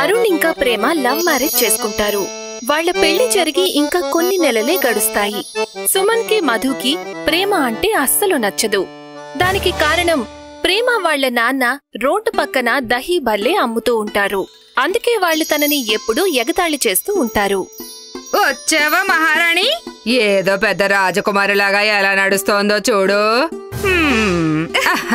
అరుణ్ ఇంకా ప్రేమ love marriage చేసుకుంటారు వాళ్ళ పెళ్లి జరిగి ఇంకా కొన్ని నెలలే గడుస్తాయి సుమన్ కి మధుకి ప్రేమ అంటే అస్సలు నచ్చదు దానికి కారణం ప్రేమ వాళ్ళ నాన్న రోడ్డు పక్కన దహీ బల్లే అమ్ముతూ ఉంటారు అందుకే వాళ్ళు తనని ఎప్పుడూ ఎగతాళి చేస్తూ ఉంటారు వచ్చావా మహారాణి ఏదో పెద్ద రాజకుమారిలాగా ఎలా నడుస్తోందో చూడు హ్మ్.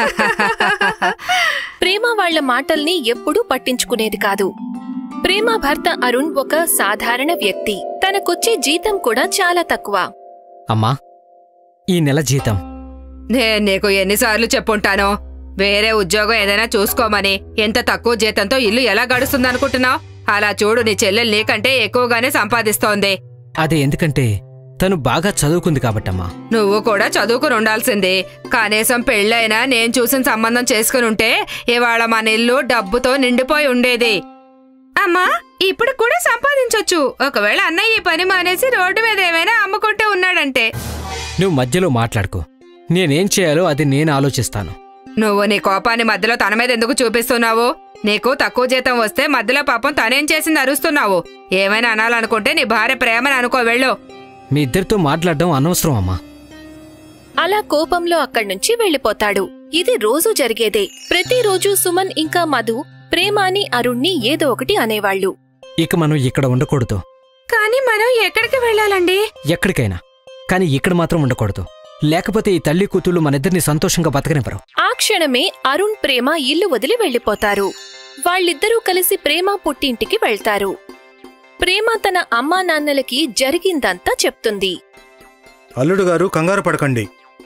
ప్రేమ వాళ్ళ మాటల్ని ఎప్పుడూ పట్టించుకునేది కాదు ప్రేమ భర్త అరుణ్ ఒక సాధారణ వ్యక్తి తనకొచ్చే జీతం కూడా చాలా తక్కువ అమ్మా ఈ నెల జీతం నేను నీకు ఎన్నిసార్లు చెప్పుంటాను వేరే ఉద్యోగం ఏదైనా చూసుకోమని ఎంత తక్కువ జీతంతో ఇల్లు ఎలా గడుస్తుందనుకుంటున్నావు అలా చూడు నీ చెల్లెలు నీకంటే ఎక్కువగానే సంపాదిస్తోంది అది ఎందుకంటే తను బాగా చదువుకుంది కాబట్టమ్మా నువ్వు కూడా చదువుకుని ఉండాల్సింది కనీసం పెళ్ళైనా నేను చూసిన సంబంధం చేసుకుని ఉంటే ఇవాళ మన ఇల్లు డబ్బుతో నిండిపోయి ఉండేది అమ్మా ఇప్పుడు కూడా సంపాదించొచ్చు ఒకవేళ అన్నయ్య ఈ పని మానేసి రోడ్డు మీద ఏమైనా అమ్ముకుంటూ ఉన్నాడంటే నువ్వు మధ్యలో మాట్లాడుకో నేనేం చేయాలో అది నేను ఆలోచిస్తాను నువ్వు నీ కోపాన్ని మధ్యలో తన మీద ఎందుకు చూపిస్తున్నావు నీకు తక్కువ జీతం వస్తే మధ్యలో పాపం తనేం చేసింది అరుస్తున్నావు ఏమైనా అనాలనుకుంటే నీ భార్య ప్రేమని అనుకో వెళ్ళు మీ ఇద్దరితో మాట్లాడడం అనవసరం అమ్మా అలా కోపంలో అక్కడ్నుంచి వెళ్లిపోతాడు ఇది రోజూ జరిగేదే ప్రతిరోజు సుమన్ ఇంకా మధు ప్రేమాని అరుణ్ణి ఏదో ఒకటి అనేవాళ్ళు ఇక మనం ఇక్కడ ఉండకూడదు కానీ మనం ఎక్కడికి వెళ్ళాలండి ఎక్కడికైనా కానీ ఇక్కడ మాత్రం ఉండకూడదు లేకపోతే ఈ తల్లి కూతుళ్ళు మనిద్దరిని సంతోషంగా బతకనివ్వరు ఆ క్షణమే అరుణ్ ప్రేమ ఇల్లు వదిలి వెళ్లిపోతారు వాళ్ళిద్దరూ కలిసి ప్రేమ పుట్టింటికి వెళ్తారు ప్రేమ తన అమ్మా నాన్నలకి జరిగిందంతా చెప్తుంది అల్లుడు గారు కంగారు పడకండి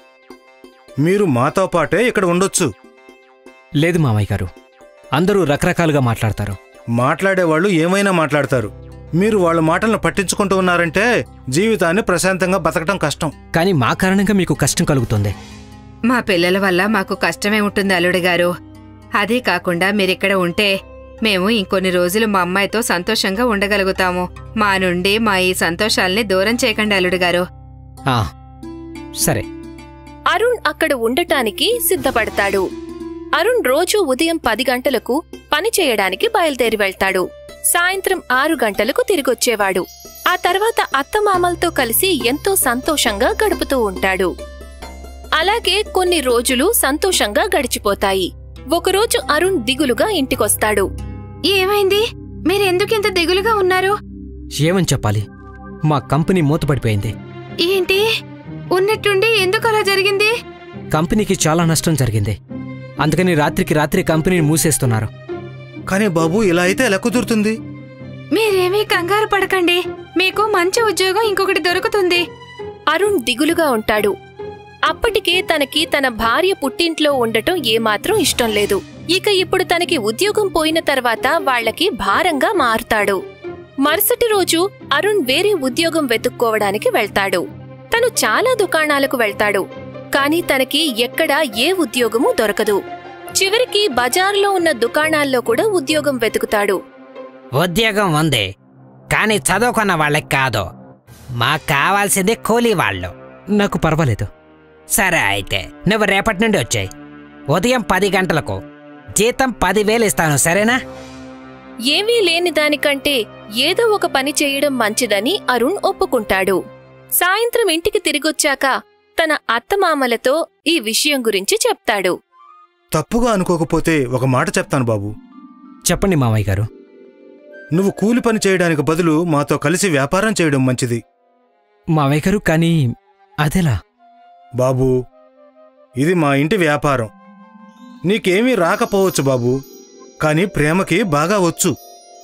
మీరు మాతో పాటే ఇక్కడ ఉండొచ్చు లేదు మామయ్య గారు అందరూ రకరకాలుగా మాట్లాడతారు మాట్లాడేవాళ్ళు ఏమైనా మాట్లాడతారు మీరు వాళ్ళ మాటలను పట్టించుకుంటూ ఉన్నారంటే జీవితాన్ని ప్రశాంతంగా బతకటం కష్టం కానీ మా కారణంగా మీకు కష్టం కలుగుతుంది మా పిల్లల వల్ల మాకు కష్టమే ఉంటుంది అల్లుడు గారు అదే కాకుండా మీరిక్కడ ఉంటే మేము ఇంకొన్ని రోజులు మా అమ్మాయితో సంతోషంగా ఉండగలుగుతాము మా నుండి మా ఈ సంతోషాల్ని దూరం చేయకండి అల్లుడు గారు ఆ సరే అరుణ్ అక్కడ ఉండటానికి సిద్ధపడతాడు అరుణ్ రోజూ ఉదయం పది గంటలకు పని చేయడానికి బయలుదేరి వెళ్తాడు సాయంత్రం ఆరు గంటలకు తిరిగొచ్చేవాడు ఆ తర్వాత అత్తమామలతో కలిసి ఎంతో సంతోషంగా గడుపుతూ ఉంటాడు అలాగే కొన్ని రోజులు సంతోషంగా గడిచిపోతాయి ఒకరోజు అరుణ్ దిగులుగా ఇంటికొస్తాడు ఏమైంది మీరెందుకింత దిగులుగా ఉన్నారు ఏమని చెప్పాలి మా కంపెనీ మూతపడిపోయింది ఏంటి ఉన్నట్టుండి ఎందుకు అలా జరిగింది కంపెనీకి చాలా నష్టం జరిగింది అందుకని రాత్రికి రాత్రి కంపెనీని మూసేస్తున్నారు కానీ బాబు ఇలా అయితే ఎలా కుదురుతుంది మీరేమీ కంగారు పడకండి మీకు మంచి ఉద్యోగం ఇంకొకటి దొరుకుతుంది అరుణ్ దిగులుగా ఉంటాడు అప్పటికే తనకి తన భార్య పుట్టింట్లో ఉండటం ఏమాత్రం ఇష్టం లేదు ఇక ఇప్పుడు తనకి ఉద్యోగం పోయిన తర్వాత వాళ్ళకి భారంగా మారుతాడు మరుసటి రోజు అరుణ్ వేరే ఉద్యోగం వెతుక్కోవడానికి వెళ్తాడు తను చాలా దుకాణాలకు వెళ్తాడు కాని తనకి ఎక్కడా ఏ ఉద్యోగమూ దొరకదు చివరికి బజార్లో ఉన్న దుకాణాల్లో కూడా ఉద్యోగం వెతుకుతాడు ఉద్యోగం ఉంది కానీ చదువుకున్న వాళ్ళకి కాదు మాకు కావాల్సింది కూలీ వాళ్ళు నాకు పర్వాలేదు సరే అయితే నువ్వు రేపటి నుండి వచ్చాయి ఉదయం పది గంటలకు జీతం పదివేలు ఇస్తాను సరేనా ఏమీ లేని దానికంటే ఏదో ఒక పని చేయడం మంచిదని అరుణ్ ఒప్పుకుంటాడు సాయంత్రం ఇంటికి తిరిగొచ్చాక తన అత్తమామలతో ఈ విషయం గురించి చెప్తాడు తప్పుగా అనుకోకపోతే ఒక మాట చెప్తాను బాబు చెప్పండి మామయ్య గారు నువ్వు కూలి పని చేయడానికి బదులు మాతో కలిసి వ్యాపారం చేయడం మంచిది మామయ్య గారు కానీ అదెలా బాబూ ఇది మా ఇంటి వ్యాపారం నీకేమీ రాకపోవచ్చు బాబూ కానీ ప్రేమకి బాగా వచ్చు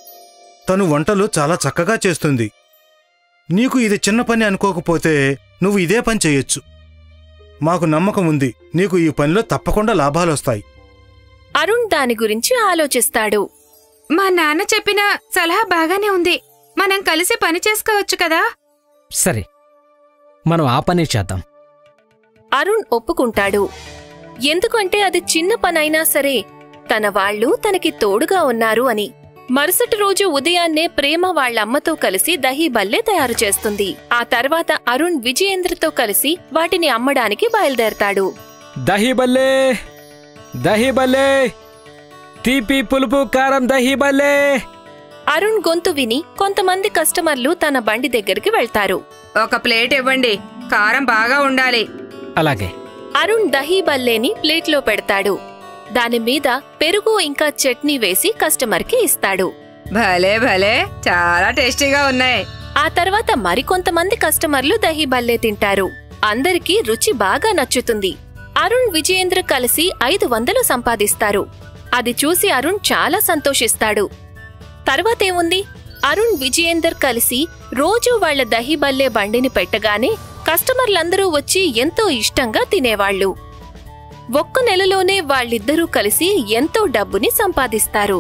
తను వంటలు చాలా చక్కగా చేస్తుంది నీకు ఇది చిన్న పని అనుకోకపోతే నువ్వు ఇదే పని చేయొచ్చు మాకు నమ్మకం ఉంది నీకు ఈ పనిలో తప్పకుండా లాభాలొస్తాయి అరుణ్ దాని గురించి ఆలోచిస్తాడు మా నాన్న చెప్పిన సలహా బాగానే ఉంది మనం కలిసి పని చేసుకోవచ్చు కదా సరే మనం ఆ పనే చేద్దాం అరుణ్ ఒప్పుకుంటాడు ఎందుకంటే అది చిన్న పనైనా సరే తన వాళ్ళు తనకి తోడుగా ఉన్నారు అని మరుసటి రోజు ఉదయాన్నే ప్రేమ వాళ్ళమ్మతో కలిసి దహీ బల్లే తయారు చేస్తుంది ఆ తర్వాత అరుణ్ విజయేంద్రతో కలిసి వాటిని అమ్మడానికి బయలుదేరతాడు దహీ బల్లే దహీ బల్లే తీపి పులుపు కారం దహీ బల్లే అరుణ్ గొంతు విని కొంతమంది కస్టమర్లు తన బండి దగ్గరికి వెళ్తారు ఒక ప్లేట్ ఇవ్వండి కారం బాగా ఉండాలి అలాగే అరుణ్ దహీ బల్లేని ప్లేట్లో పెడతాడు దాని మీద పెరుగు ఇంకా చట్నీ వేసి కస్టమర్కి ఇస్తాడు భలే భలే చాలా టేస్టీగా ఉన్నాయి ఆ తర్వాత మరికొంతమంది కస్టమర్లు దహీ బల్లే తింటారు అందరికీ రుచి బాగా నచ్చుతుంది అరుణ్ విజయేంద్ర కలిసి ఐదు వందలు సంపాదిస్తారు అది చూసి అరుణ్ చాలా సంతోషిస్తాడు తర్వాతేముంది అరుణ్ విజయేందర్ కలిసి రోజూ వాళ్ల దహీ బల్లే బండిని పెట్టగానే కస్టమర్లందరూ వచ్చి ఎంతో ఇష్టంగా తినేవాళ్ళు ఒక్క నెలలోనే వాళ్ళిద్దరూ కలిసి ఎంతో డబ్బుని సంపాదిస్తారు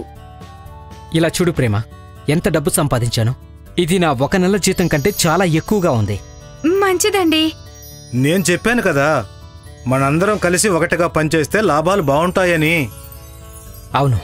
ఇలా చూడు ప్రేమ ఎంత డబ్బు సంపాదించాను ఇది నా ఒక నెల జీతం కంటే చాలా ఎక్కువగా ఉంది మంచిదండి నేను చెప్పాను కదా మనందరం కలిసి ఒకటిగా పనిచేస్తే లాభాలు బావుంటాయని అవును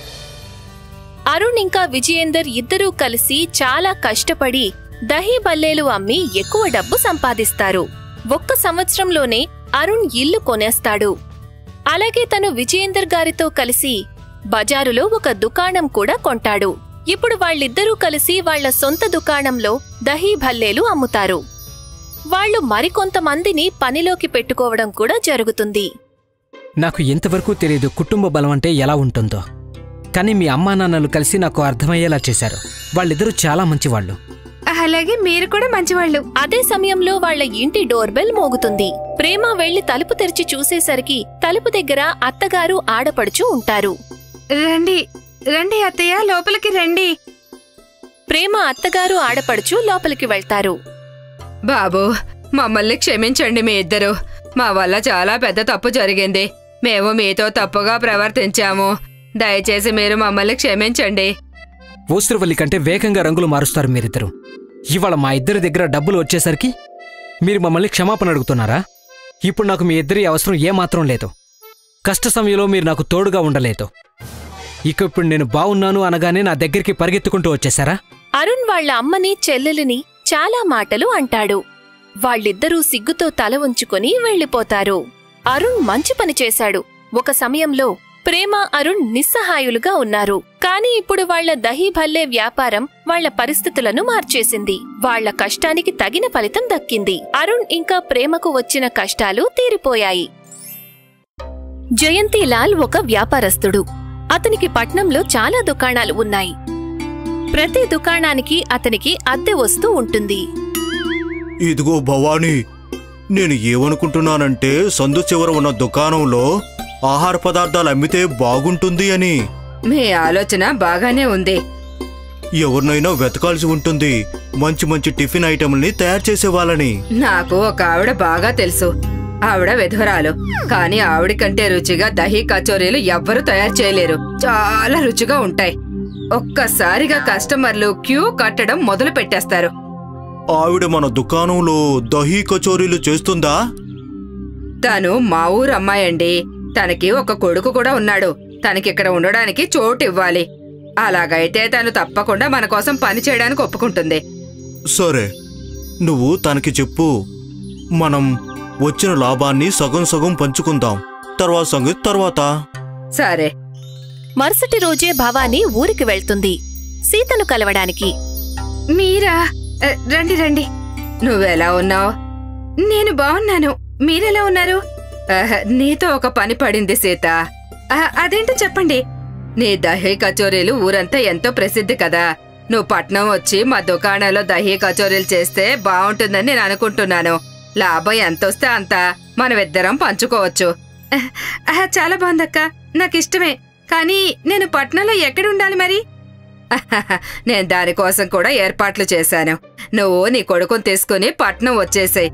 అరుణ్ ఇంకా విజయేందర్ ఇద్దరూ కలిసి చాలా కష్టపడి దహీ బల్లేలు అమ్మి ఎక్కువ డబ్బు సంపాదిస్తారు ఒక్క సంవత్సరంలోనే అరుణ్ ఇల్లు కొనేస్తాడు అలాగే తను విజయేందర్ గారితో కలిసి బజారులో ఒక దుకాణం కూడా కొంటాడు ఇప్పుడు వాళ్ళిద్దరూ కలిసి వాళ్ళ సొంత దుకాణంలో దహీ భల్లేలు అమ్ముతారు వాళ్ళు మరికొంతమందిని పనిలోకి పెట్టుకోవడం కూడా జరుగుతుంది నాకు ఇంతవరకు తెలియదు కుటుంబ బలం అంటే ఎలా ఉంటుందో కానీ మీ అమ్మా నాన్నలు కలిసి నాకు అర్థమయ్యేలా చేశారు వాళ్ళిద్దరూ చాలా మంచివాళ్ళు అలాగే మీరు కూడా మంచివాళ్ళు అదే సమయంలో వాళ్ళ ఇంటి డోర్ బెల్ మోగుతుంది ప్రేమ వెళ్లి తలుపు తెరిచి చూసేసరికి తలుపు దగ్గర అత్తగారు ఆడపడుచు ఉంటారు రండి రండి అత్తయ్య లోపలికి రండి ప్రేమ అత్తగారు ఆడపడుచు లోపలికి వెళ్తారు బాబు మమ్మల్ని క్షమించండి మీ ఇద్దరు మా వల్ల చాలా పెద్ద తప్పు జరిగింది మేము మీతో తప్పుగా ప్రవర్తించాము దయచేసి మీరు మమ్మల్ని క్షమించండి ఊసరవల్లి కంటే వేగంగా రంగులు మారుస్తారు మీరిద్దరు ఇవాళ మా ఇద్దరి దగ్గర డబ్బులు వచ్చేసరికి మీరు మమ్మల్ని క్షమాపణ అడుగుతున్నారా ఇప్పుడు నాకు మీ ఇద్దరి అవసరం ఏమాత్రం లేదు కష్ట సమయంలో మీరు నాకు తోడుగా ఉండలేదు ఇక ఇప్పుడు నేను బాగున్నాను అనగానే నా దగ్గరికి పరిగెత్తుకుంటూ వచ్చేసారా అరుణ్ వాళ్ళ అమ్మని చెల్లెలిని చాలా మాటలు అంటాడు వాళ్ళిద్దరూ సిగ్గుతో తల ఉంచుకొని వెళ్లిపోతారు అరుణ్ మంచి పని చేశాడు ఒక సమయంలో ప్రేమ అరుణ్ నిస్సహాయులుగా ఉన్నారు కానీ ఇప్పుడు వాళ్ళ దహీ భల్లే వ్యాపారం వాళ్ళ పరిస్థితులను మార్చేసింది వాళ్ళ కష్టానికి తగిన ఫలితం దక్కింది అరుణ్ ఇంకా ప్రేమకు వచ్చిన కష్టాలు తీరిపోయాయి జయంతిలాల్ ఒక వ్యాపారస్తుడు అతనికి పట్నంలో చాలా దుకాణాలు ఉన్నాయి ప్రతి దుకాణానికి అతనికి అద్దె వస్తూ ఉంటుంది ఇదిగో భవానీ నేను ఏమనుకుంటున్నానంటే సందు చివర ఉన్న దుకాణంలో ఆహార పదార్థాలు అమ్మితే బాగుంటుంది అని మీ ఆలోచన బాగానే ఉంది ఎవరినైనా వెతకాల్సి ఉంటుంది మంచి మంచి టిఫిన్ ఐటమ్ని తయారు చేసే వాళ్ళని నాకు ఒక ఆవిడ బాగా తెలుసు ఆవిడ విధవరాలు కానీ ఆవిడ కంటే రుచిగా దహీ కచోరీలు ఎవ్వరూ తయారు చేయలేరు చాలా రుచిగా ఉంటాయి ఒక్కసారిగా కస్టమర్లు క్యూ కట్టడం మొదలు పెట్టేస్తారు ఆవిడ మన దుకాణంలో దహీ కచోరీలు చేస్తుందా తను మా ఊరు అమ్మాయండి తనకి ఒక కొడుకు కూడా ఉన్నాడు తనకిక్కడ ఉండడానికి చోటు ఇవ్వాలి అలాగైతే తను తప్పకుండా మన కోసం పని చేయడానికి ఒప్పుకుంటుంది సరే నువ్వు తనకి చెప్పు మనం వచ్చిన లాభాన్ని సగం సగం పంచుకుందాం తర్వాత సంగతి తర్వాత సరే మరుసటి రోజే భవానీ ఊరికి వెళ్తుంది సీతను కలవడానికి మీరా అ, రండి రండి నువ్వెలా ఉన్నావు నేను బాగున్నాను మీరెలా ఉన్నారు ఆహ్, నీతో ఒక పని పడింది సీత ఆ, అదేంటో చెప్పండి నీ దహీ కచోరీలు ఊరంతా ఎంతో ప్రసిద్ధి కదా నువ్వు పట్నం వచ్చి మా దుకాణంలో దహీ కచోరీలు చేస్తే బాగుంటుందని నేను అనుకుంటున్నాను లాభం ఎంతొస్తే అంత మనమిద్దరం పంచుకోవచ్చు ఆహ్, ఆహ్, చాలా బాగుందక్క నాకు ఇష్టమే కానీ నేను పట్నంలో ఎక్కడుండాలి మరి నేను దానికోసం కూడా ఏర్పాట్లు చేశాను నువ్వు నీ కొడుకుని తీసుకుని పట్నం వచ్చేసాయి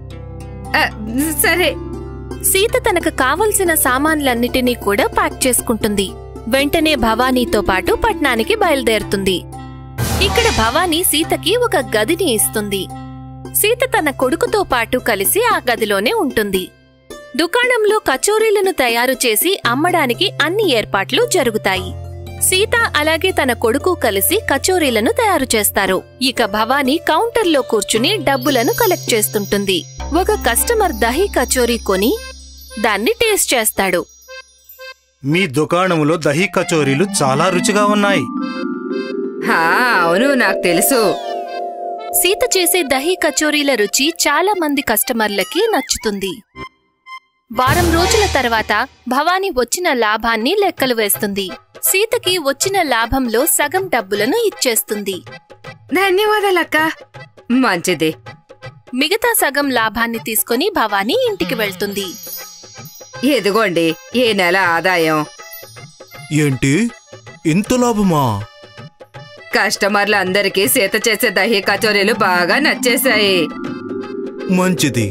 సరే సీత తనకు కావలసిన సామాన్లన్నిటినీ కూడా ప్యాక్ చేసుకుంటుంది వెంటనే భవానీతో పాటు పట్నానికి బయలుదేరుతుంది ఇక్కడ భవానీ సీతకి ఒక గదిని ఇస్తుంది సీత తన కొడుకుతో పాటు కలిసి ఆ గదిలోనే ఉంటుంది దుకాణంలో కచోరీలను తయారు చేసి అమ్మడానికి అన్ని ఏర్పాట్లు జరుగుతాయి సీత అలాగే తన కొడుకు కలిసి కచోరీలను తయారు చేస్తారు ఇక భవానీ కౌంటర్లో కూర్చుని డబ్బులను కలెక్ట్ చేస్తుంటుంది ఒక కస్టమర్ దహీ కచోరీ కొని దాన్ని టేస్ట్ చేస్తాడు మీ దుకాణంలో దహీ కచోరీలు చాలా రుచిగా ఉన్నాయి హా ఆ అవును నాకు తెలుసు సీత చేసే దహీ కచోరీల రుచి చాలా మంది కస్టమర్లకి నచ్చుతుంది వారం రోజుల తర్వాత భవానీ వచ్చిన లాభాన్ని లెక్కలు వేస్తుంది సీతకి వచ్చిన లాభంలో సగం డబ్బులను ఇచ్చేస్తుంది ధన్యవాదాలక్క మంచిది మిగతా సగం లాభాన్ని తీసుకుని భవానీ ఇంటికి వెళ్తుంది ఎదుగోండి ఈ నెల ఆదాయం ఏంటి ఇంత లాభమా కస్టమర్లందరికీ సీత చేసే దహీ కచోరీలు బాగా నచ్చేశాయి మంచిది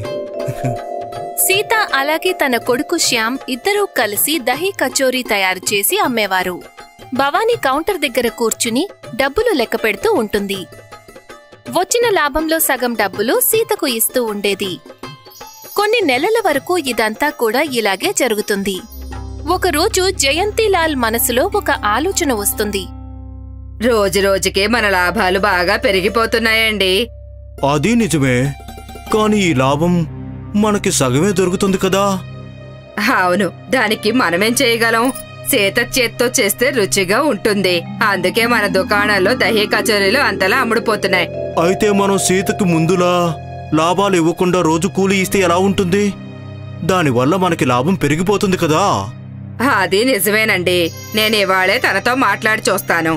సీత అలాగే తన కొడుకు శ్యామ్ ఇద్దరూ కలిసి దహీ కచోరీ తయారు చేసి అమ్మేవారు భవానీ కౌంటర్ దగ్గర కూర్చుని డబ్బులు లెక్క పెడుతూ ఉంటుంది వచ్చిన లాభంలో సగం డబ్బులు సీతకు ఇస్తూ ఉండేది కొన్ని నెలల వరకు ఇదంతా కూడా ఇలాగే జరుగుతుంది ఒకరోజు జయంతిలాల్ మనసులో ఒక ఆలోచన వస్తుంది రోజు రోజుకి మన లాభాలు బాగా పెరిగిపోతున్నాయండి అది నిజమే కానీ ఈ లాభం మనకి సగమే దొరుకుతుంది కదా అవును దానికి మనమేం చేయగలం సీత చేత్తో చేస్తే రుచిగా ఉంటుంది అందుకే మన దుకాణంలో దహీ కచోరీలు అంతలా అమ్ముడుపోతున్నాయి అయితే మనం సీతకి ముందులా లాభాలు ఇవ్వకుండా రోజు కూలి ఇస్తే ఎలా ఉంటుంది దానివల్ల మనకి లాభం పెరిగిపోతుంది కదా అది నిజమేనండి నేను ఇవాళే తనతో మాట్లాడి చూస్తాను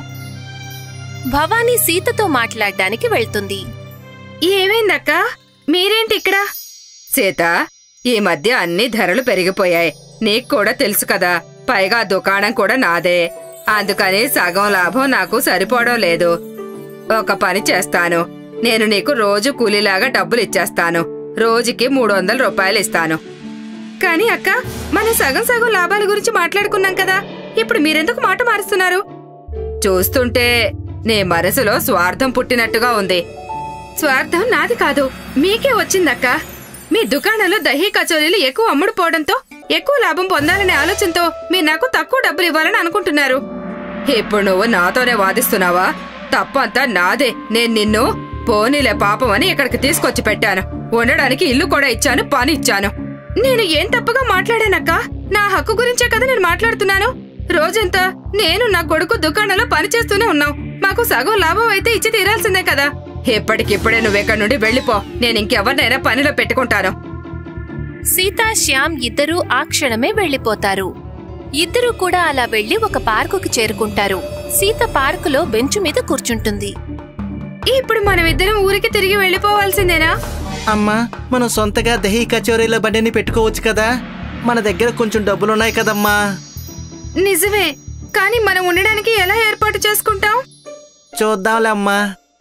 భవానీ సీతతో మాట్లాడ్డానికి వెళ్తుంది ఏమైందక్క మీరేంటి ఇక్కడ సీత ఈ మధ్య అన్ని ధరలు పెరిగిపోయాయి నీకు కూడా తెలుసు కదా పైగా దుకాణం కూడా నాదే అందుకని సగం లాభం నాకు సరిపోవడం లేదు ఒక పని చేస్తాను నేను నీకు రోజు కూలీలాగా డబ్బులు ఇచ్చేస్తాను రోజుకి మూడు వందల రూపాయలు ఇస్తాను కానీ అక్క మనం సగం సగం లాభాల గురించి మాట్లాడుకున్నాం కదా ఇప్పుడు మీరెందుకు మాట మారుస్తున్నారు చూస్తుంటే నీ మనసులో స్వార్థం పుట్టినట్టుగా ఉంది స్వార్థం నాది కాదు మీకే వచ్చిందక్క మీ దుకాణంలో దహీ కచోరీలు ఎక్కువ అమ్ముడుపోవడంతో ఎక్కువ లాభం పొందాలనే ఆలోచనతో మీరు నాకు తక్కువ డబ్బులు ఇవ్వాలని అనుకుంటున్నారు ఇప్పుడు నువ్వు నాతోనే వాదిస్తున్నావా తప్పంతా నాదే నేను నిన్ను పోనీలే పాపం అని ఇక్కడికి తీసుకొచ్చి పెట్టాను ఉండడానికి ఇల్లు కూడా ఇచ్చాను పని ఇచ్చాను నేను ఏం తప్పుగా మాట్లాడానక్క నా హక్కు గురించే కదా నేను మాట్లాడుతున్నాను రోజంతా నేను నా కొడుకు దుకాణంలో పని చేస్తూనే ఉన్నాం మాకు సగం లాభం అయితే ఇచ్చి తీరాల్సిందే కదా ఎప్పటికిప్పుడే నువ్వెక్కడి నుండి వెళ్ళిపో నేను ఇంకెవరినైనా పనిలో పెట్టుకుంటాను సీత శ్యామ్ ఇద్దరూ ఆ క్షణమే వెళ్లిపోతారు ఇద్దరూ కూడా అలా వెళ్లి ఒక పార్కుకి చేరుకుంటారు సీత పార్కులో బెంచు మీద కూర్చుంటుంది ఇప్పుడు మనమిద్దరం ఊరికి తిరిగి వెళ్ళిపోవాల్సిందేనా అమ్మా మనం సొంతగా దహీ కచోరీల బండిని పెట్టుకోవచ్చు కదా మన దగ్గర కొంచెం డబ్బులున్నాయి కదమ్మా నిజమే కానీ మనం ఉండడానికి ఎలా ఏర్పాటు చేసుకుంటాం చూద్దాంలే అమ్మా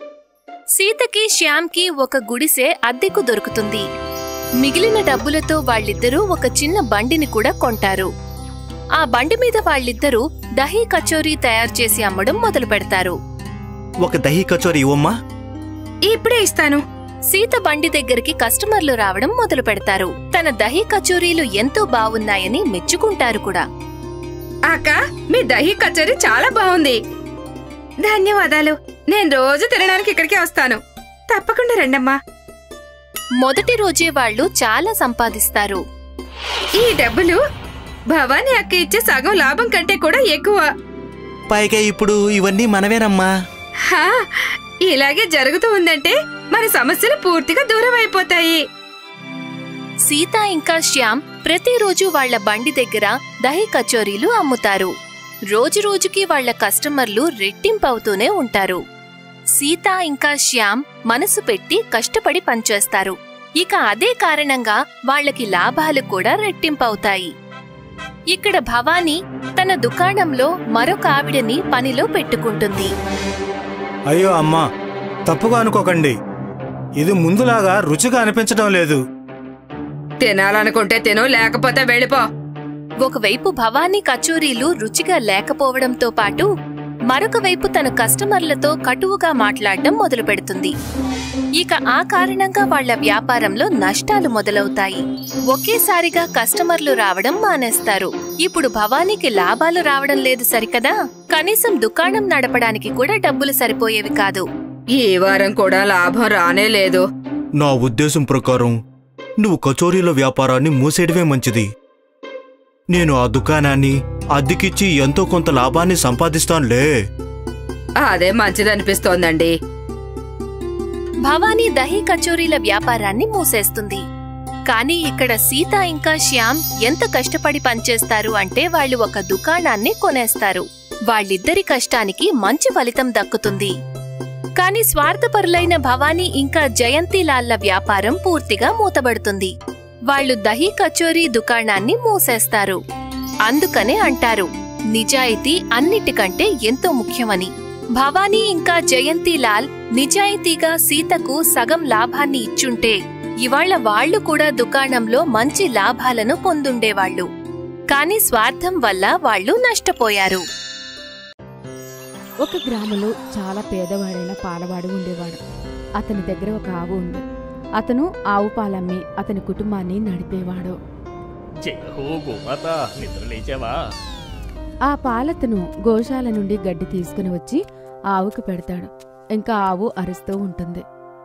సీతకి శ్యామ్కి ఒక గుడిసె అద్దెకు దొరుకుతుంది మిగిలిన డబ్బులతో వాళ్ళిద్దరూ ఒక చిన్న బండిని కూడా కొంటారు ఆ బండి మీద వాళ్ళిద్దరూ దహీ కచోరీ తయారు చేసి అమ్మడం మొదలు పెడతారు ఒక దహీ కచోరీ ఇవ్వమ్మా ఇప్పుడే ఇస్తాను సీత బండి దగ్గరికి కస్టమర్లు రావడం మొదలు పెడతారు తన దహీ కచోరీలు ఎంతో బావున్నాయని మెచ్చుకుంటారు కూడా అక్క మీ దహీ కచోరీ చాలా బాగుంది ధన్యవాదాలు నేను రోజు తినడానికి ఇక్కడికే వస్తాను తప్పకుండా రండమ్మా మొదటి రోజే వాళ్ళు చాలా సంపాదిస్తారు ఈ డబ్బులు భవానీ అక్క ఇచ్చే సగం లాభం కంటే కూడా ఎక్కువ పైగా ఇప్పుడు ఇవన్నీ మనవేనమ్మా హా ఇలాగే జరుగుతూ ఉందంటే మన సమస్యలు పూర్తిగా దూరం అయిపోతాయి సీత ఇంకా శ్యామ్ ప్రతిరోజు వాళ్ళ బండి దగ్గర దహీ కచోరీలు అమ్ముతారు రోజురోజుకి వాళ్ళ కస్టమర్లు రెట్టింపవుతూనే ఉంటారు సీత ఇంకా శ్యామ్ మనసు పెట్టి కష్టపడి పనిచేస్తారు ఇక అదే కారణంగా వాళ్ళకి లాభాలు కూడా రెట్టింపవుతాయి ఇక్కడ భవానీ తన దుకాణంలో మరొక ఆవిడని పనిలో పెట్టుకుంటుంది అయ్యో అమ్మా తప్పుగా అనుకోకండి ఇది ముందులాగా రుచిగా అనిపించడం లేదు తినాలనుకుంటే తిను లేకపోతే వెళ్ళిపో ఒకవైపు భవానీ కచోరీలు రుచిగా లేకపోవడంతో పాటు మరొక వైపు తన కస్టమర్లతో కటువుగా మాట్లాడడం మొదలు పెడుతుంది ఇక ఆ కారణంగా వాళ్ళ వ్యాపారంలో నష్టాలు మొదలవుతాయి ఒకేసారిగా కస్టమర్లు రావడం మానేస్తారు ఇప్పుడు భవానీకి లాభాలు రావడం లేదు సరికదా కనీసం దుకాణం నడపడానికి కూడా డబ్బులు సరిపోయేవి కాదు ఈ వారం కూడా లాభం రానే లేదు నా ఉద్దేశం ప్రకారం నువ్వు కచోరీల వ్యాపారాన్ని మూసేయడమే మంచిది నేను ఆ దుకాణాన్ని అద్దెకిచ్చి ఎంతో కొంత లాభాన్ని సంపాదిస్తానులే అదే మంచిదనిపిస్తోందండి భవానీ దహీ కచోరీల వ్యాపారాన్ని మూసేస్తుంది కానీ ఇక్కడ సీత ఇంకా శ్యామ్ ఎంత కష్టపడి పనిచేస్తారు అంటే వాళ్ళు ఒక దుకాణాన్ని కొనేస్తారు వాళ్ళిద్దరి కష్టానికి మంచి ఫలితం దక్కుతుంది కాని స్వార్థపరులైన భవానీ ఇంకా జయంతిలాల్ల వ్యాపారం పూర్తిగా మూతబడుతుంది వాళ్ళు దహీ కచోరీ దుకాణాన్ని మూసేస్తారు అందుకనే అంటారు నిజాయితీ అన్నిటికంటే ఎంతో ముఖ్యమని భవానీ ఇంకా జయంతిలాల్ నిజాయితీగా సీతకు సగం లాభాన్ని ఇచ్చుంటే ఇవాళ వాళ్ళు కూడా దుకాణంలో మంచి లాభాలను పొందుండేవాళ్ళు కాని స్వార్థం వల్ల వాళ్ళు నష్టపోయారు ఒక గ్రామంలో చాలా పేదవాడైన పాలవాడు ఉండేవాడు అతని దగ్గర ఒక ఆవు ఉంది అతను ఆవు పాలమ్మి అతని కుటుంబాన్ని నడిపేవాడు జయ హో గోమాత నిద్ర లేచావా ఆ పాలతను గోశాల నుండి గడ్డి తీసుకుని వచ్చి ఆవుకు పెడతాడు ఇంకా ఆవు అరుస్తూ ఉంటుంది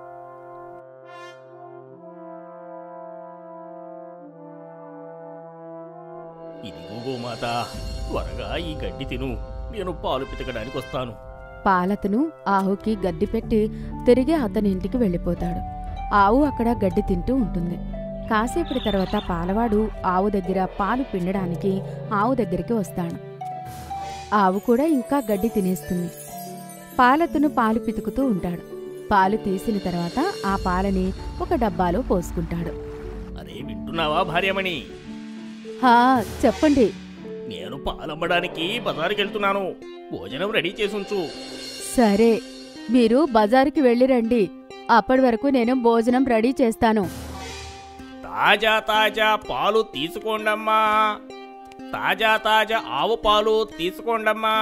ఇదిగో గోమాత త్వరగా ఈ గడ్డి తిను నేను పాలు పితకడానికి వస్తాను పాలతను ఆవుకి గడ్డి పెట్టి తిరిగి అతని ఇంటికి వెళ్ళిపోతాడు ఆవు అక్కడ గడ్డి తింటూ ఉంటుంది కాసేపటి తర్వాత పాలవాడు ఆవు దగ్గర పాలు పిండడానికి ఆవు దగ్గరికి వస్తాడు ఆవు కూడా ఇంకా గడ్డి తినేస్తుంది పాలతను పాలు పితుకుతూ ఉంటాడు పాలు తీసిన తర్వాత ఆ పాలని ఒక డబ్బాలో పోసుకుంటాడు అరే వింటున్నావా భార్యమణి హా చెప్పండి నేను పాలమ్మడానికి బజారుకి వెళ్తున్నాను భోజనం రెడీ చేసుంచు సరే మీరు బజారుకి వెళ్ళి రండి అప్పటి వరకు నేను భోజనం రెడీ చేస్తాను తాజా తాజా పాలు తీసుకోండమ్మా తాజా తాజా ఆవు పాలు తీసుకోండమ్మా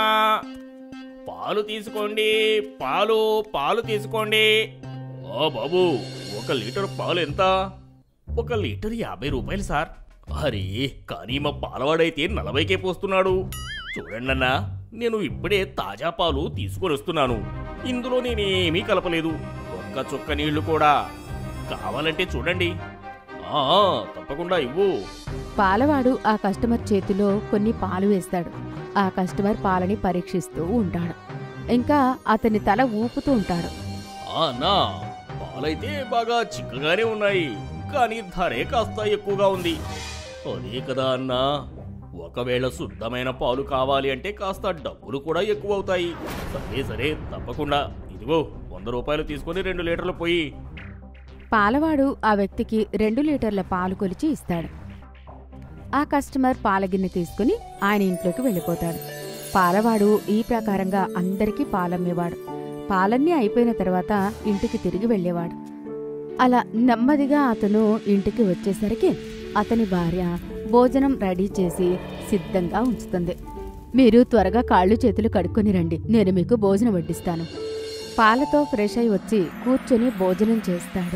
పాలు తీసుకోండి పాలు పాలు తీసుకోండి ఓ బాబు ఒక లీటర్ పాలు ఎంత ఒక లీటర్ యాభై రూపాయలు సార్ అరే కానీ మా పాలవాడైతే నలభైకే పోస్తున్నాడు చూడండన్నా నేను ఇప్పుడే తాజా పాలు తీసుకొని వస్తున్నాను ఇందులో నేనేమీ కలపలేదు ఒక్క చుక్క నీళ్లు కూడా కావాలంటే చూడండి ఆ, తప్పకుండా ఇవ్వు పాలవాడు ఆ కస్టమర్ చేతిలో కొన్ని పాలు వేస్తాడు ఆ కస్టమర్ పాలని పరీక్షిస్తూ ఉంటాడు ఇంకా అతని తల ఊపుతూ ఉంటాడు ఆ అన్నా పాలైతే బాగా చిక్కగానే ఉన్నాయి కానీ ధరే కాస్త ఎక్కువగా ఉంది అదే కదా అన్నా ఒకవేళ శుద్ధమైన పాలు కావాలి అంటే కాస్త డబ్బులు కూడా ఎక్కువ అవుతాయి సరే సరే తప్పకుండా ఇదిగో వంద రూపాయలు తీసుకొని రెండు లీటర్లు పోయి పాలవాడు ఆ వ్యక్తికి రెండు లీటర్ల పాలు కొలిచి ఇస్తాడు ఆ కస్టమర్ పాలగిన్నె తీసుకుని ఆయన ఇంట్లోకి వెళ్ళిపోతాడు పాలవాడు ఈ ప్రకారంగా అందరికీ పాలమ్మేవాడు పాలన్నీ అయిపోయిన తర్వాత ఇంటికి తిరిగి వెళ్ళేవాడు అలా నెమ్మదిగా అతను ఇంటికి వచ్చేసరికి అతని భార్య భోజనం రెడీ చేసి సిద్ధంగా ఉంచుతుంది మీరు త్వరగా కాళ్ళు చేతులు కడుక్కొని రండి నేను మీకు భోజనం వడ్డిస్తాను పాలతో ఫ్రెష్ అయి వచ్చి కూర్చొని భోజనం చేస్తాడు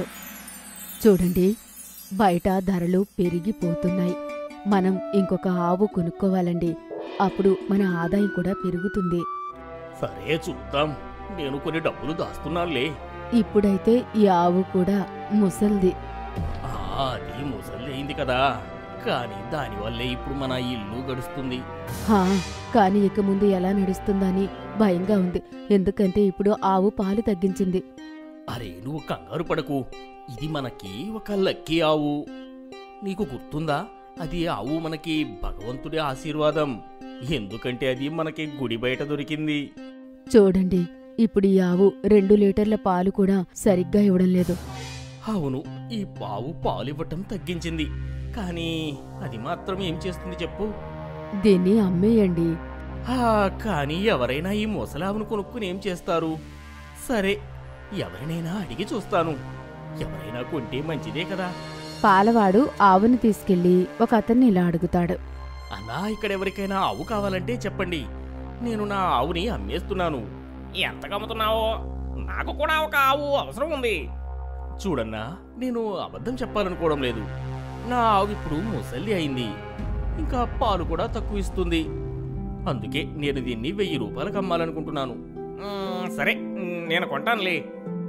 చూడండి బయట ధరలు పెరిగిపోతున్నాయి మనం ఇంకొక ఆవు కొనుక్కోవాలండి అప్పుడు మన ఆదాయం కూడా పెరుగుతుంది సరే చూద్దాం నేను కొన్ని డబ్బులు దాస్తున్నానులే ఇప్పుడైతే ఈ ఆవు కూడా ముసల్ది ఆ, అది ముసలి అయింది కదా కానీ దానివల్లే ఇప్పుడు మన ఇల్లు గడుస్తుంది హా కానీ ఇక ముందు ఎలా నడుస్తుందని భయంగా ఉంది ఎందుకంటే ఇప్పుడు ఆవు పాలు తగ్గించింది అరే నువ్వు కంగారు పడకు ఇది మనకి ఒక లక్కీ ఆవు నీకు గుర్తుందా అది ఆవు మనకి భగవంతుడి ఆశీర్వాదం ఎందుకంటే అది మనకి గుడి బయట దొరికింది చూడండి ఇప్పుడు ఈ ఆవు రెండు లీటర్ల పాలు కూడా సరిగ్గా ఇవ్వడం లేదు అవును ఈ పావు పాలు ఇవ్వటం తగ్గించింది కానీ అది మాత్రం ఏం చేస్తుంది చెప్పు దీన్ని అమ్మేయండి ఆ, కానీ ఎవరైనా ఈ ముసలావును కొనుక్కుని ఏం చేస్తారు సరే ఎవరినైనా అడిగి చూస్తాను ఎవరైనా కొంటే మంచిదే కదా పాలవాడు ఆవును తీసుకెళ్లి ఒక అతన్ని ఇలా అడుగుతాడు అన్నా ఇక్కడ ఎవరికైనా ఆవు కావాలంటే చెప్పండి నేను నా ఆవుని అమ్మేస్తున్నాను ఎంత కమ్ముతున్నావో నాకు కూడా ఒక ఆవు అవసరం ఉంది చూడన్నా నేను అబద్ధం చెప్పాలనుకోవడం లేదు నా ఆవు ఇప్పుడు ముసలి అయింది ఇంకా పాలు కూడా తక్కువ ఇస్తుంది అందుకే నేను దీన్ని వెయ్యి రూపాయలకు అమ్మాలనుకుంటున్నాను మ్మ్, సరే మ్మ్, నేను కొంటానులే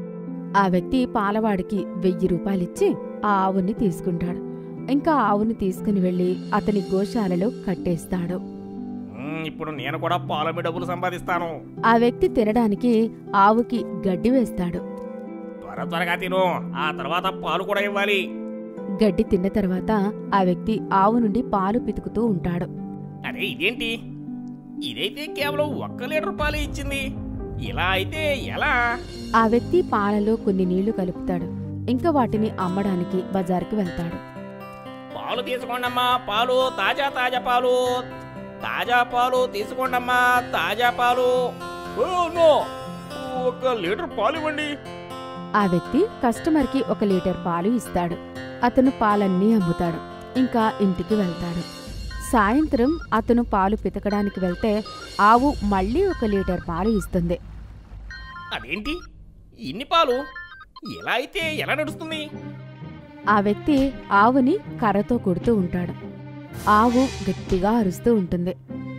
ఆ వ్యక్తి పాలవాడికి వెయ్యి రూపాయలిచ్చి ఆ ఆవుని తీసుకుంటాడు ఇంకా ఆవుని తీసుకుని వెళ్లి అతని గోశాలలో కట్టేస్తాడు మ్మ్, మ్మ్, ఇప్పుడు నేను కూడా పాలమి డబ్బులు సంపాదిస్తాను ఆ వ్యక్తి తినడానికి ఆవుకి గడ్డి వేస్తాడు త్వర త్వరగా తిను ఆ తర్వాత పాలు కూడా ఇవ్వాలి గడ్డి తిన్న తర్వాత ఆ వ్యక్తి ఆవు నుండి పాలు పితుకుతూ ఉంటాడు అరే ఇదేంటి ఇదైతే కేవలం ఒక్క లీటర్ పాలే ఇచ్చింది ఇలా అయితే ఎలా ఆ వ్యక్తి పాలలో కొన్ని నీళ్లు కలుపుతాడు ఇంకా వాటిని అమ్మడానికి బజార్కి వెళ్తాడు పాలు తీసుకోండమ్మా పాలు తాజా తాజా పాలు తాజా పాలు తీసుకోండమ్మా తాజా పాలు ఓ నో ఒక లీటర్ పాలు ఇవ్వండి ఆ వ్యక్తి కస్టమర్కి ఒక లీటర్ పాలు ఇస్తాడు అతను పాలన్నీ అమ్ముతాడు ఇంకా ఇంటికి వెళ్తాడు సాయంత్రం అతను పాలు పితకడానికి వెళ్తే ఆవు మళ్ళీ ఒక లీటర్ పాలు ఇస్తుంది అదేంటి ఇన్ని పాలు ఇలా అయితే ఎలా నడుస్తుంది ఆ వ్యక్తి ఆవుని కర్రతో కొడుతూ ఉంటాడు ఆవు గట్టిగా అరుస్తూ ఉంటుంది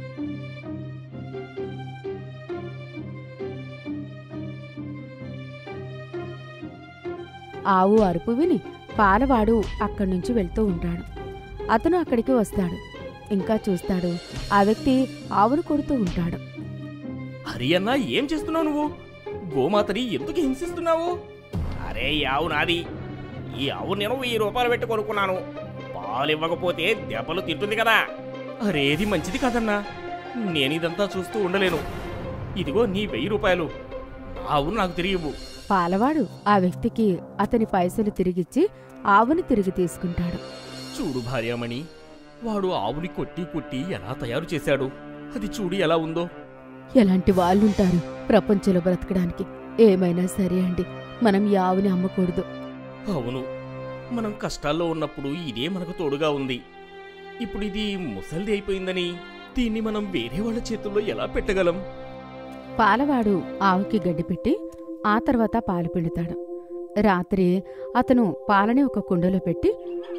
ఆవు అరుపు విని పాలవాడు అక్కడి నుంచి వెళ్తూ ఉంటాడు అతను అక్కడికి వస్తాడు ఇంకా చూస్తాడు ఆ వ్యక్తి ఆవును కొడుతూ ఉంటాడు హరి అన్న ఏం చేస్తున్నావు నువ్వు గోమాతని ఎందుకు హింసిస్తున్నావు అరే ఈ ఆవు నాది ఈ ఆవు నేను వెయ్యి రూపాయలు పెట్టి కొనుక్కున్నాను పాలు ఇవ్వకపోతే దెబ్బలు తింటుంది కదా అరేది మంచిది కాదన్నా నేను ఇదంతా చూస్తూ ఉండలేను ఇదిగో నీ వెయ్యి రూపాయలు నా ఆవును నాకు తిరిగి ఇవ్వు పాలవాడు ఆ వ్యక్తికి అతని పైసలు తిరిగిచ్చి ఆవుని తిరిగి తీసుకుంటాడు చూడు భార్యామణి వాడు ఆవుని కొట్టి కొట్టి ఎలా తయారు చేశాడు అది చూడు ఎలా ఉందో ఎలాంటి వాళ్ళుంటారు ప్రపంచంలో బ్రతకడానికి ఏమైనా సరే అండి మనం ఈ ఆవుని అమ్మకూడదు అవును మనం కష్టాల్లో ఉన్నప్పుడు ఇదే మనకు తోడుగా ఉంది ఇప్పుడు ఇది ముసల్ది అయిపోయిందని దీన్ని మనం వేరే వాళ్ళ చేతుల్లో ఎలా పెట్టగలం పాలవాడు ఆవుకి గడ్డి పెట్టి ఆ తర్వాత పాలు పిండుతాడు రాత్రి అతను పాలని ఒక కుండలో పెట్టి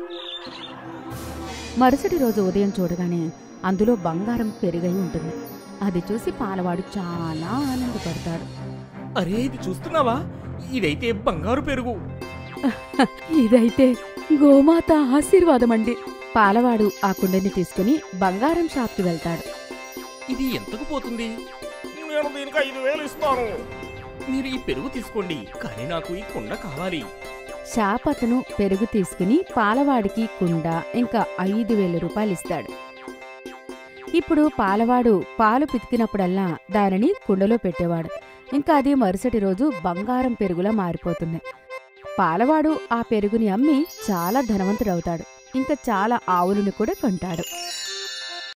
మరుసటి రోజు ఉదయం చూడగానే అందులో బంగారం పెరుగై ఉంటుంది అది చూసి పాలవాడు చాలా ఆనందపడతాడు అరే ఇది చూస్తున్నావా ఇదైతే బంగారు పెరుగు ఇదైతే గోమాత ఆశీర్వాదమండి పాలవాడు ఆ కుండని తీసుకుని బంగారం షాప్కి వెళ్తాడు ఇది ఎంతకు పోతుంది నేను దీనికి ఐదు వేలు ఇస్తాను మీరు ఈ పెరుగు తీసుకోండి కానీ నాకు ఈ కుండ కావాలి షాప్ అతను పెరుగు తీసుకుని పాలవాడికి కుండ ఇంకా ఐదు వేల రూపాయలు ఇస్తాడు ఇప్పుడు పాలవాడు పాలు పితికినప్పుడల్లా దానిని కుండలో పెట్టేవాడు ఇంకా అది మరుసటి రోజు బంగారం పెరుగులా మారిపోతుంది పాలవాడు ఆ పెరుగుని అమ్మి చాలా ధనవంతుడవుతాడు ఇంకా చాలా ఆవులను కూడా కొంటాడు